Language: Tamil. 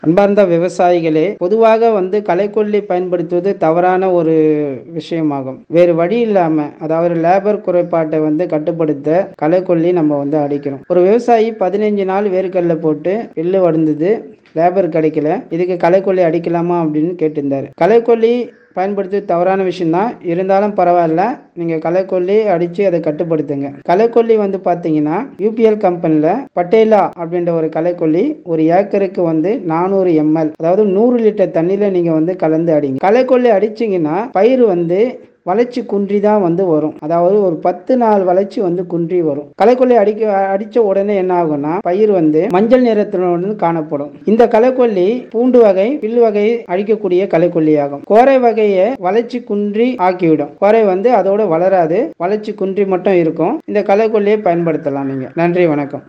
அன்பார்ந்த விவசாயிகளே பொதுவாக வந்து களைக்கொல்லி பயன்படுத்துவது தவறான ஒரு விஷயமாகும் வேறு வழி இல்லாம அதாவது லேபர் குறைபாட்டை வந்து கட்டுப்படுத்த களைக்கொல்லி நம்ம வந்து அடிக்கிறோம் ஒரு விவசாயி பதினைஞ்சு நாள் வேர்க்கடலை போட்டு எள்ளு வளர்ந்தது லேபர் கிடைக்கல இதுக்கு களைக்கொல்லி அடிக்கலாமா அப்படின்னு கேட்டிருந்தாரு களைக்கொல்லி பயன்படுத்தி தவறான விஷயம்தான் இருந்தாலும் பரவாயில்ல நீங்கள் களைக்கொல்லி அடித்து அதை கட்டுப்படுத்துங்க களைக்கொல்லி வந்து பார்த்தீங்கன்னா யூபிஎல் கம்பெனியில் பட்டேலா அப்படின்ற ஒரு களைக்கொல்லி ஒரு ஏக்கருக்கு வந்து நானூறு எம்எல் அதாவது நூறு லிட்டர் தண்ணியில் நீங்கள் வந்து கலந்து அடிங்க களைக்கொல்லி அடிச்சிங்கன்னா பயிர் வந்து வளர்ச்சி குன்றி தான் வந்து வரும் அதாவது ஒரு பத்து நாள் வளர்ச்சி வந்து குன்றி வரும் களைக்கொல்லி அடிக்க அடித்த உடனே என்ன ஆகும்னா பயிர் வந்து மஞ்சள் நிறத்துடன் காணப்படும் இந்த களைக்கொல்லி பூண்டு வகை பில் வகை அழிக்கக்கூடிய களைக்கொல்லி ஆகும் கோரை வகையை வளர்ச்சி குன்றி ஆக்கிவிடும் கோரை வந்து அதோட வளராது வளர்ச்சி குன்றி மட்டும் இருக்கும் இந்த களைக்கொல்லியை பயன்படுத்தலாம் நீங்க நன்றி வணக்கம்